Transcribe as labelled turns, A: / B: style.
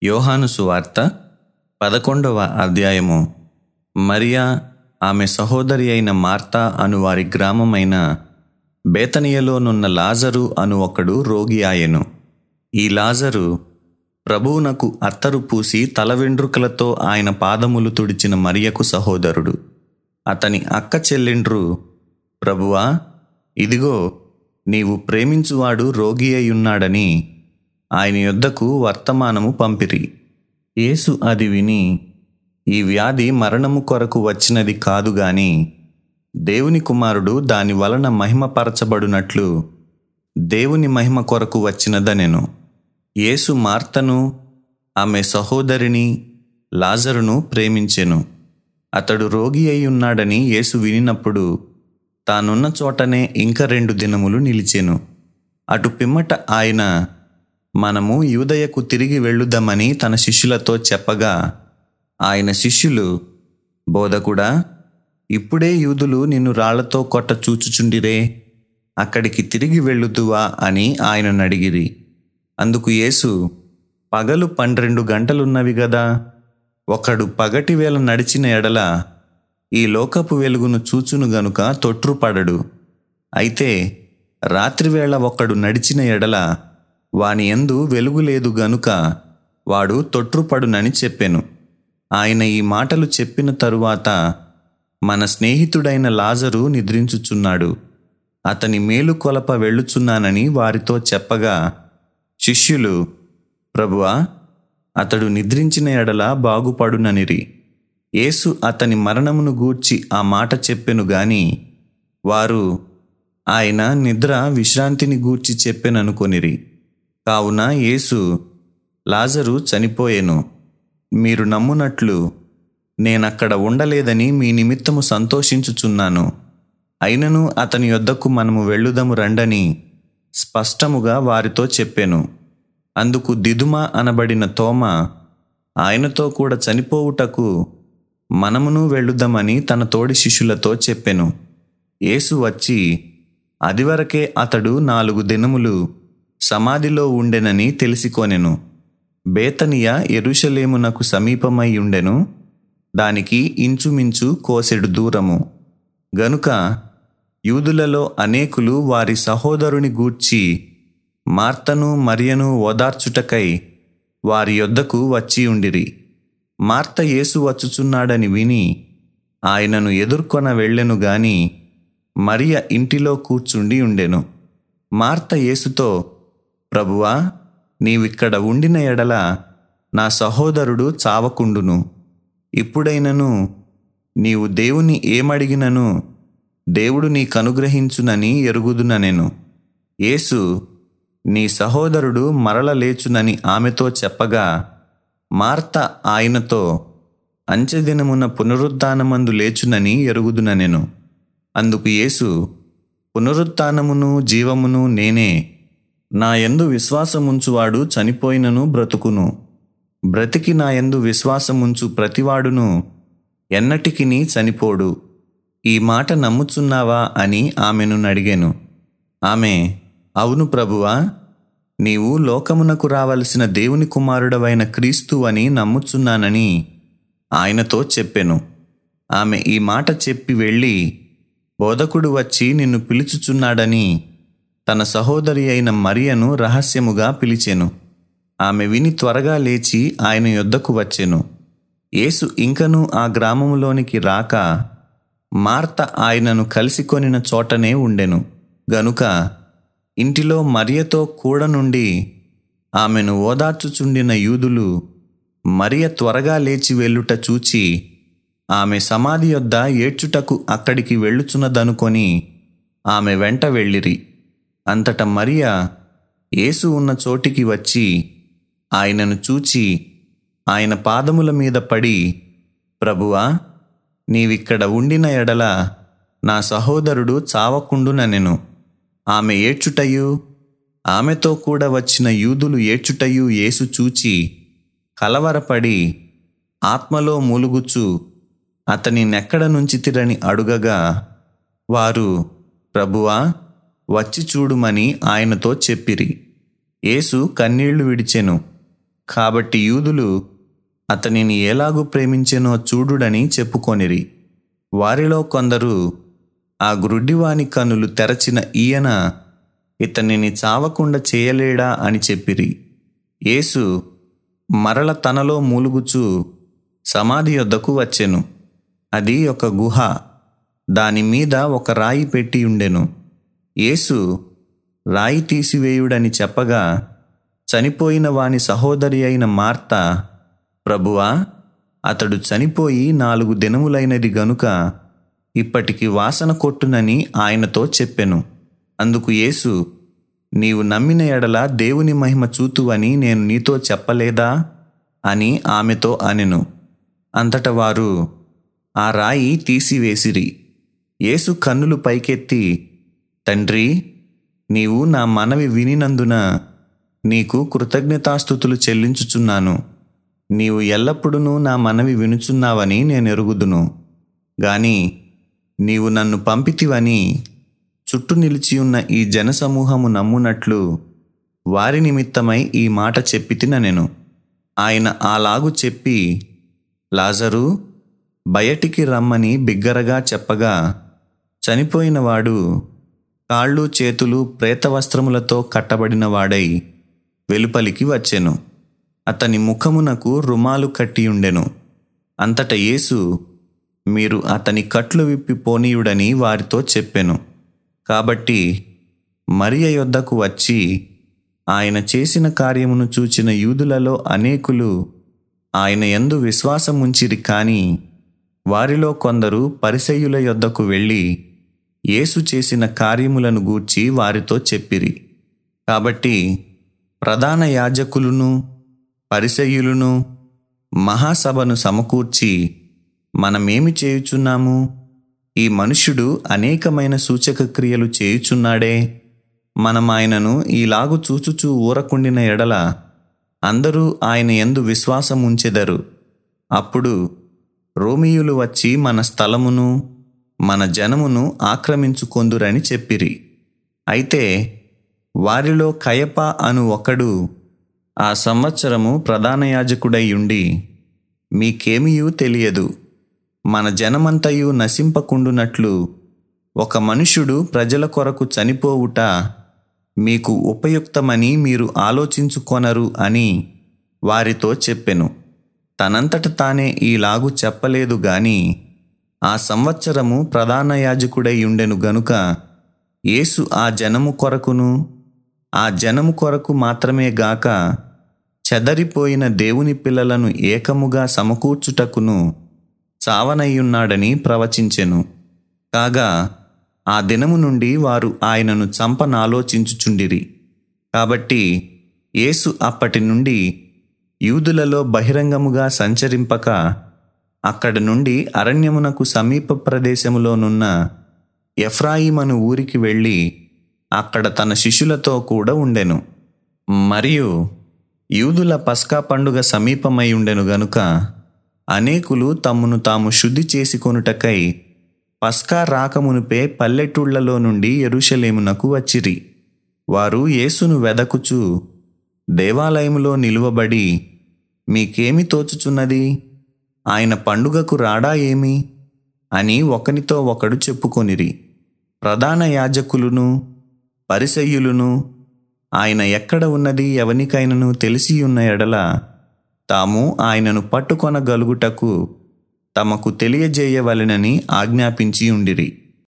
A: యోహాను సువార్త పదకొండవ అధ్యాయము మరియా ఆమె సహోదరి అయిన మార్తా అను వారి గ్రామమైన బేతనియలోనున్న లాజరు అను ఒకడు రోగి ఆయెను ఈ లాజరు ప్రభువునకు అత్తరు పూసి తల వెండ్రుకలతో ఆయన పాదములు తుడిచిన మరియకు సహోదరుడు అతని అక్క చెల్లెండ్రు ప్రభువా ఇదిగో నీవు ప్రేమించువాడు రోగి అయ్యున్నాడని ఆయన యొద్దకు వర్తమానము పంపిరి యేసు అది విని ఈ వ్యాధి మరణము కొరకు వచ్చినది కాదు గాని దేవుని కుమారుడు దాని వలన మహిమపరచబడునట్లు దేవుని మహిమ కొరకు వచ్చినదనెను యేసు మార్తను ఆమె సహోదరిని లాజరును ప్రేమించెను అతడు రోగి అయి ఉన్నాడని యేసు వినినప్పుడు తానున్న చోటనే ఇంక రెండు దినములు నిలిచెను అటు పిమ్మట ఆయన మనము యూదయకు తిరిగి వెళ్ళుదామని తన శిష్యులతో చెప్పగా ఆయన శిష్యులు బోధకుడా ఇప్పుడే యూదులు నిన్ను రాళ్లతో కొట్ట చూచుచుండిరే అక్కడికి తిరిగి వెళ్ళుదువా అని ఆయనను అడిగిరి అందుకు యేసు పగలు పన్నెండు గంటలున్నవి గదా ఒకడు పగటి వేళ నడిచిన ఎడల ఈ లోకపు వెలుగును చూచును గనుక తొట్రుపడడు అయితే రాత్రివేళ ఒకడు నడిచిన ఎడల వాని యందు వెలుగు లేదు గనుక వాడు తొట్రుపడునని చెప్పెను ఆయన ఈ మాటలు చెప్పిన తరువాత మన స్నేహితుడైన లాజరు నిద్రించుచున్నాడు అతని మేలు కొలప వెళ్ళుచున్నానని వారితో చెప్పగా శిష్యులు ప్రభువా అతడు నిద్రించిన ఎడల బాగుపడుననిరి యేసు అతని మరణమును గూర్చి ఆ మాట చెప్పెను గాని వారు ఆయన నిద్ర విశ్రాంతిని గూర్చి చెప్పెననుకొనిరి కావున యేసు లాజరు చనిపోయెను మీరు నమ్మునట్లు నేనక్కడ ఉండలేదని మీ నిమిత్తము సంతోషించుచున్నాను అయినను అతని యొద్దకు మనము వెళ్ళుదము రండని స్పష్టముగా వారితో చెప్పెను అందుకు దిదుమ అనబడిన తోమ ఆయనతో కూడా చనిపోవుటకు మనమును వెళ్ళుదామని తన తోడి శిష్యులతో చెప్పెను యేసు వచ్చి అదివరకే అతడు నాలుగు దినములు సమాధిలో ఉండెనని తెలిసికొనెను బేతనియ ఎరుషలేమునకు సమీపమై ఉండెను దానికి ఇంచుమించు కోసెడు దూరము గనుక యూదులలో అనేకులు వారి సహోదరుని గూర్చి మార్తను మరియను ఓదార్చుటకై వారి యొద్దకు వచ్చి ఉండిరి మార్త యేసు వచ్చుచున్నాడని విని ఆయనను ఎదుర్కొన వెళ్ళెను గాని మరియ ఇంటిలో కూర్చుండి ఉండెను మార్త యేసుతో ప్రభువా నీవిక్కడ ఉండిన ఎడల నా సహోదరుడు చావకుండును ఇప్పుడైనను నీవు దేవుని ఏమడిగినను దేవుడు నీకనుగ్రహించునని ఎరుగుదుననెను యేసు నీ సహోదరుడు మరల లేచునని ఆమెతో చెప్పగా మార్త ఆయనతో అంచెదినమున పునరుత్నమందు లేచునని ఎరుగుదుననెను అందుకు యేసు పునరుత్నమును జీవమును నేనే నా యందు విశ్వాసముంచువాడు చనిపోయినను బ్రతుకును బ్రతికి నా యందు విశ్వాసముంచు ప్రతివాడును ఎన్నటికిని చనిపోడు ఈ మాట నమ్ముచున్నావా అని ఆమెను అడిగాను ఆమె అవును ప్రభువా నీవు లోకమునకు రావలసిన దేవుని కుమారుడవైన క్రీస్తు అని నమ్ముచున్నానని ఆయనతో చెప్పెను ఆమె ఈ మాట చెప్పి వెళ్ళి బోధకుడు వచ్చి నిన్ను పిలుచుచున్నాడని తన సహోదరి అయిన మరియను రహస్యముగా పిలిచెను ఆమె విని త్వరగా లేచి ఆయన యొద్దకు వచ్చెను యేసు ఇంకనూ ఆ గ్రామములోనికి రాక మార్త ఆయనను కలిసికొనిన చోటనే ఉండెను గనుక ఇంటిలో మరియతో కూడ నుండి ఆమెను ఓదార్చుచుండిన యూదులు మరియ త్వరగా లేచి వెళ్ళుట చూచి ఆమె సమాధి యొద్ద ఏడ్చుటకు అక్కడికి వెళ్ళుచున్నదనుకొని ఆమె వెంట వెళ్ళిరి అంతట మరియ యేసు ఉన్న చోటికి వచ్చి ఆయనను చూచి ఆయన పాదముల మీద పడి ప్రభువా నీవిక్కడ ఉండిన ఎడల నా సహోదరుడు చావకుండుననెను ఆమె ఏడ్చుటయు ఆమెతో కూడా వచ్చిన యూదులు ఏడ్చుటయు యేసు చూచి కలవరపడి ఆత్మలో మూలుగుచు అతని నెక్కడ నుంచి తిరని అడుగగా వారు ప్రభువా వచ్చి చూడుమని ఆయనతో చెప్పిరి యేసు కన్నీళ్లు విడిచెను కాబట్టి యూదులు అతనిని ఎలాగూ ప్రేమించెనో చూడుడని చెప్పుకొనిరి వారిలో కొందరు ఆ గ్రుడ్డివాని కనులు తెరచిన ఈయన ఇతనిని చావకుండా చేయలేడా అని చెప్పిరి యేసు మరల తనలో మూలుగుచూ సమాధి యొద్దకు వచ్చెను అది ఒక గుహ దాని మీద ఒక రాయి పెట్టి ఉండెను యేసు రాయి తీసివేయుడని చెప్పగా చనిపోయిన వాని సహోదరి అయిన మార్త ప్రభువా అతడు చనిపోయి నాలుగు దినములైనది గనుక ఇప్పటికి వాసన కొట్టునని ఆయనతో చెప్పెను అందుకు యేసు నీవు నమ్మిన ఎడల దేవుని మహిమ చూతువని నేను నీతో చెప్పలేదా అని ఆమెతో అనెను అంతట వారు ఆ రాయి తీసివేసిరి యేసు కన్నులు పైకెత్తి తండ్రి నీవు నా మనవి వినినందున నీకు కృతజ్ఞతాస్థుతులు చెల్లించుచున్నాను నీవు ఎల్లప్పుడూ నా మనవి వినుచున్నావని నేను ఎరుగుదును గాని నీవు నన్ను పంపితివని చుట్టూ నిలిచి ఉన్న ఈ జనసమూహము నమ్మునట్లు వారి నిమిత్తమై ఈ మాట చెప్పి తిననెను ఆయన అలాగు చెప్పి లాజరు బయటికి రమ్మని బిగ్గరగా చెప్పగా చనిపోయినవాడు కాళ్ళు చేతులు ప్రేతవస్త్రములతో కట్టబడిన వాడై వెలుపలికి వచ్చెను అతని ముఖమునకు రుమాలు కట్టియుండెను అంతట యేసు మీరు అతని కట్లు విప్పి పోనీయుడని వారితో చెప్పెను కాబట్టి మరియ యొద్దకు వచ్చి ఆయన చేసిన కార్యమును చూచిన యూదులలో అనేకులు ఆయన యందు విశ్వాసముంచిరి కాని వారిలో కొందరు పరిసయ్యుల యొద్దకు వెళ్ళి యేసు చేసిన కార్యములను గూర్చి వారితో చెప్పిరి కాబట్టి ప్రధాన యాజకులను పరిసయ్యులను మహాసభను సమకూర్చి మనమేమి చేయుచున్నాము ఈ మనుష్యుడు అనేకమైన సూచక క్రియలు చేయుచున్నాడే మనం ఆయనను ఈలాగు చూచుచూ ఊరకుండిన ఎడల అందరూ ఆయన యందు విశ్వాసం ఉంచెదరు అప్పుడు రోమియులు వచ్చి మన స్థలమును మన జనమును ఆక్రమించుకొందురని చెప్పిరి అయితే వారిలో కయప అను ఒకడు ఆ సంవత్సరము ప్రధాన యాజకుడై ఉండి మీకేమియూ తెలియదు మన జనమంతయు నశింపకుండునట్లు ఒక మనుష్యుడు ప్రజల కొరకు చనిపోవుట మీకు ఉపయుక్తమని మీరు ఆలోచించుకొనరు అని వారితో చెప్పెను తనంతట తానే ఈలాగు చెప్పలేదు గాని ఆ సంవత్సరము ప్రధాన యాజకుడై ఉండెను గనుక యేసు ఆ జనము కొరకును ఆ జనము కొరకు మాత్రమే గాక చెదరిపోయిన దేవుని పిల్లలను ఏకముగా సమకూర్చుటకును చావనయ్యున్నాడని ప్రవచించెను కాగా ఆ దినము నుండి వారు ఆయనను చంపనాలోచించుచుండిరి కాబట్టి యేసు అప్పటి నుండి యూదులలో బహిరంగముగా సంచరింపక అక్కడి నుండి అరణ్యమునకు సమీప ప్రదేశములోనున్న ఎఫ్రాయిమను ఊరికి వెళ్ళి అక్కడ తన శిష్యులతో కూడా ఉండెను మరియు యూదుల పస్కా పండుగ సమీపమై ఉండెను గనుక అనేకులు తమ్మును తాము శుద్ధి చేసుకొనుటకై పస్కా రాకమునుపే పల్లెటూళ్లలో నుండి ఎరుషలేమునకు వచ్చిరి వారు యేసును వెదకుచు దేవాలయములో నిలువబడి మీకేమి తోచుచున్నది ఆయన పండుగకు రాడా ఏమి అని ఒకనితో ఒకడు చెప్పుకొనిరి ప్రధాన యాజకులును పరిసయ్యులును ఆయన ఎక్కడ ఉన్నది ఎవనికైనను తెలిసి ఉన్న ఎడల తాము ఆయనను పట్టుకొనగలుగుటకు తమకు తెలియజేయవలెనని ఆజ్ఞాపించి ఉండిరి